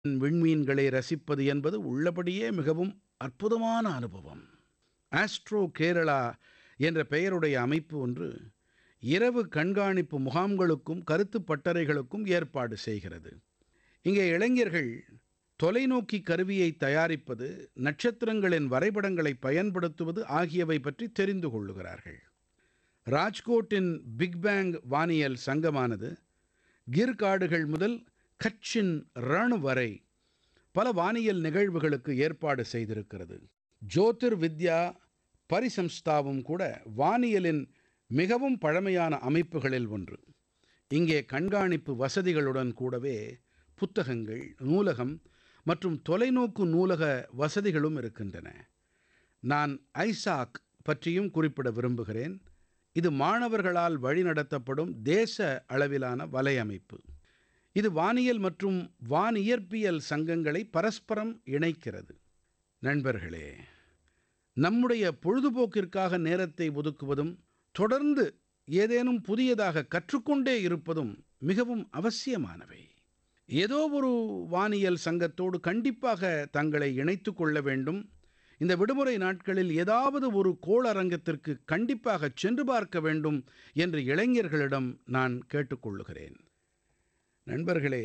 விண்மீன்களை ரசிப்பது என்பது உள்ளபடியே மிகவும் அற்புதமான அனுபவம் ஆஸ்ட்ரோ கேரளா என்ற பெயருடைய அமைப்பு ஒன்று இரவு கண்காணிப்பு முகாம்களுக்கும் கருத்துப் பட்டறைகளுக்கும் ஏற்பாடு செய்கிறது இங்கே இளைஞர்கள் தொலைநோக்கி கருவியை தயாரிப்பது நட்சத்திரங்களின் வரைபடங்களை பயன்படுத்துவது ஆகியவை பற்றி தெரிந்து கொள்ளுகிறார்கள் ராஜ்கோட்டின் பிக் பேங் வானியல் சங்கமானது கிர் காடுகள் முதல் கட்சின் ரண் வரை பல வானியல் நிகழ்வுகளுக்கு ஏற்பாடு செய்திருக்கிறது ஜோதிர் வித்யா பரிசம்ஸ்தாவும் கூட வானியலின் மிகவும் பழமையான அமைப்புகளில் ஒன்று இங்கே கண்காணிப்பு வசதிகளுடன் கூடவே புத்தகங்கள் நூலகம் மற்றும் தொலைநோக்கு நூலக வசதிகளும் இருக்கின்றன நான் ஐசாக் பற்றியும் குறிப்பிட விரும்புகிறேன் இது மாணவர்களால் வழிநடத்தப்படும் தேச அளவிலான வலையமைப்பு இது வானியல் மற்றும் வானியற்பியல் சங்கங்களை பரஸ்பரம் இணைக்கிறது நண்பர்களே நம்முடைய பொழுதுபோக்கிற்காக நேரத்தை ஒதுக்குவதும் தொடர்ந்து ஏதேனும் புதியதாக கற்றுக்கொண்டே இருப்பதும் மிகவும் அவசியமானவை ஏதோ ஒரு வானியல் சங்கத்தோடு கண்டிப்பாக தங்களை இணைத்து கொள்ள வேண்டும் இந்த விடுமுறை நாட்களில் ஏதாவது ஒரு கோளரங்கத்திற்கு கண்டிப்பாக சென்று பார்க்க வேண்டும் என்று இளைஞர்களிடம் நான் கேட்டுக்கொள்ளுகிறேன் நண்பர்களே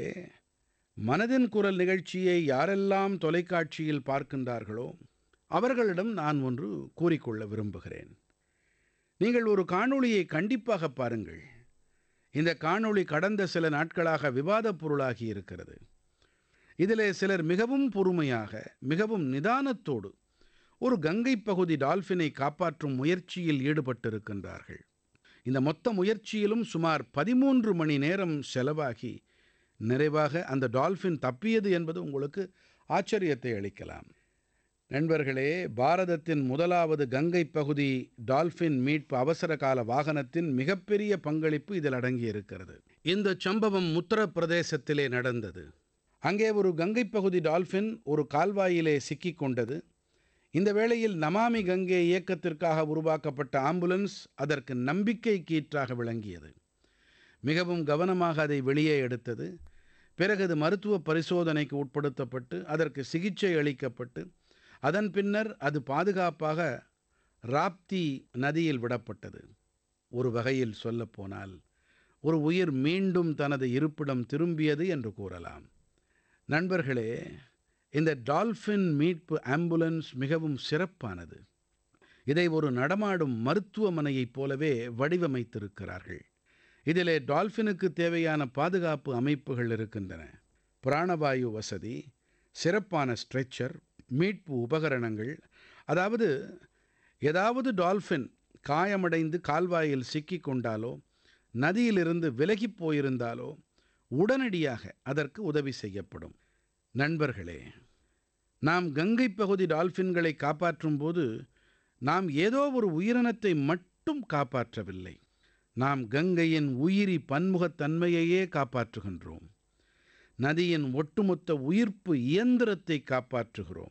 மனதின் குரல் நிகழ்ச்சியை யாரெல்லாம் தொலைக்காட்சியில் பார்க்கின்றார்களோ அவர்களிடம் நான் ஒன்று கூறிக்கொள்ள விரும்புகிறேன் நீங்கள் ஒரு காணொளியை கண்டிப்பாக பாருங்கள் இந்த காணொளி கடந்த சில நாட்களாக விவாதப் பொருளாகி இருக்கிறது இதிலே சிலர் மிகவும் பொறுமையாக மிகவும் நிதானத்தோடு ஒரு கங்கை பகுதி டால்ஃபினை காப்பாற்றும் முயற்சியில் ஈடுபட்டிருக்கின்றார்கள் இந்த மொத்த முயற்சியிலும் சுமார் பதிமூன்று மணி நேரம் செலவாகி நிறைவாக அந்த டால்ஃபின் தப்பியது என்பது உங்களுக்கு ஆச்சரியத்தை அளிக்கலாம் நண்பர்களே பாரதத்தின் முதலாவது கங்கை பகுதி டால்ஃபின் மீட்பு அவசரகால வாகனத்தின் மிகப்பெரிய பங்களிப்பு இதில் அடங்கியிருக்கிறது இந்த சம்பவம் உத்தரப்பிரதேசத்திலே நடந்தது அங்கே ஒரு கங்கை பகுதி டால்ஃபின் ஒரு கால்வாயிலே சிக்கிக் கொண்டது இந்த வேளையில் நமாமி கங்கே இயக்கத்திற்காக உருவாக்கப்பட்ட ஆம்புலன்ஸ் அதற்கு நம்பிக்கை கீற்றாக விளங்கியது மிகவும் கவனமாக அதை வெளியே எடுத்தது பிறகு அது மருத்துவ பரிசோதனைக்கு உட்படுத்தப்பட்டு அதற்கு சிகிச்சை அளிக்கப்பட்டு அதன் பின்னர் அது பாதுகாப்பாக ராப்தி நதியில் விடப்பட்டது ஒரு வகையில் சொல்லப்போனால் ஒரு உயிர் மீண்டும் தனது இருப்பிடம் திரும்பியது என்று கூறலாம் நண்பர்களே இந்த டால்ஃபின் மீட்பு ஆம்புலன்ஸ் மிகவும் சிறப்பானது இதை ஒரு நடமாடும் மருத்துவமனையைப் போலவே வடிவமைத்திருக்கிறார்கள் இதிலே டால்ஃபினுக்கு தேவையான பாதுகாப்பு அமைப்புகள் இருக்கின்றன பிராணவாயு வசதி சிறப்பான ஸ்ட்ரெச்சர் மீட்பு உபகரணங்கள் அதாவது ஏதாவது டால்ஃபின் காயமடைந்து கால்வாயில் சிக்கிக் கொண்டாலோ நதியிலிருந்து விலகிப் போயிருந்தாலோ உடனடியாக அதற்கு உதவி செய்யப்படும் நண்பர்களே நாம் கங்கை பகுதி டால்ஃபின்களை காப்பாற்றும் போது நாம் ஏதோ ஒரு உயிரினத்தை மட்டும் காப்பாற்றவில்லை நாம் கங்கையின் உயிரி பன்முகத்தன்மையையே காப்பாற்றுகின்றோம் நதியின் ஒட்டுமொத்த உயிர்ப்பு இயந்திரத்தை காப்பாற்றுகிறோம்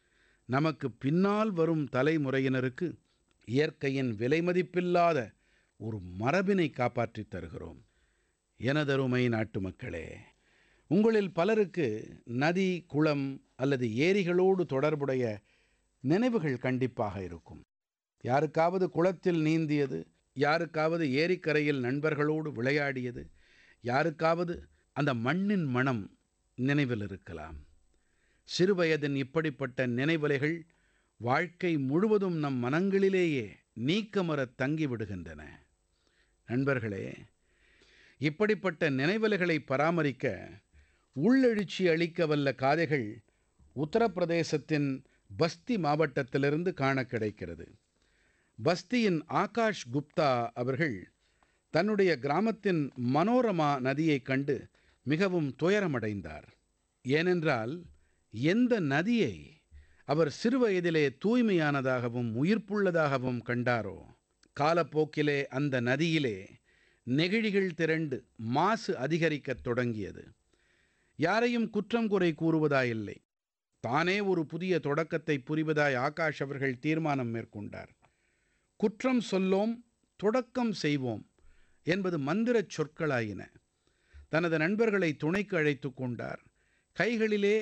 நமக்கு பின்னால் வரும் தலைமுறையினருக்கு இயற்கையின் விலைமதிப்பில்லாத ஒரு மரபினை காப்பாற்றித் தருகிறோம் எனதருமை நாட்டுமக்களே உங்களில் பலருக்கு நதி குளம் அல்லது ஏரிகளோடு தொடர்புடைய நினைவுகள் கண்டிப்பாக இருக்கும் யாருக்காவது குளத்தில் நீந்தியது யாருக்காவது ஏரிக்கரையில் நண்பர்களோடு விளையாடியது யாருக்காவது அந்த மண்ணின் மனம் நினைவில் இருக்கலாம் சிறுவயதின் இப்படிப்பட்ட நினைவலைகள் வாழ்க்கை முழுவதும் நம் மனங்களிலேயே நீக்கமரத் தங்கிவிடுகின்றன நண்பர்களே இப்படிப்பட்ட நினைவலைகளை பராமரிக்க உள்ளெழுச்சி அளிக்க வல்ல காதைகள் உத்தரப்பிரதேசத்தின் பஸ்தி மாவட்டத்திலிருந்து காண கிடைக்கிறது பஸ்தியின் ஆகாஷ் குப்தா அவர்கள் தன்னுடைய கிராமத்தின் மனோரமா நதியைக் கண்டு மிகவும் துயரமடைந்தார் ஏனென்றால் எந்த நதியை அவர் சிறுவயதிலே தூய்மையானதாகவும் உயிர்ப்புள்ளதாகவும் கண்டாரோ காலப்போக்கிலே அந்த நதியிலே நெகிழிகள் திரண்டு மாசு அதிகரிக்கத் தொடங்கியது யாரையும் குற்றம் குறை கூறுவதாயில்லை தானே ஒரு புதிய தொடக்கத்தை புரிவதாய் ஆகாஷ் அவர்கள் தீர்மானம் மேற்கொண்டார் குற்றம் சொல்லோம் தொடக்கம் செய்வோம் என்பது மந்திரச் சொற்களாயின தனது நண்பர்களை துணைக்கு அழைத்துக் கொண்டார் கைகளிலே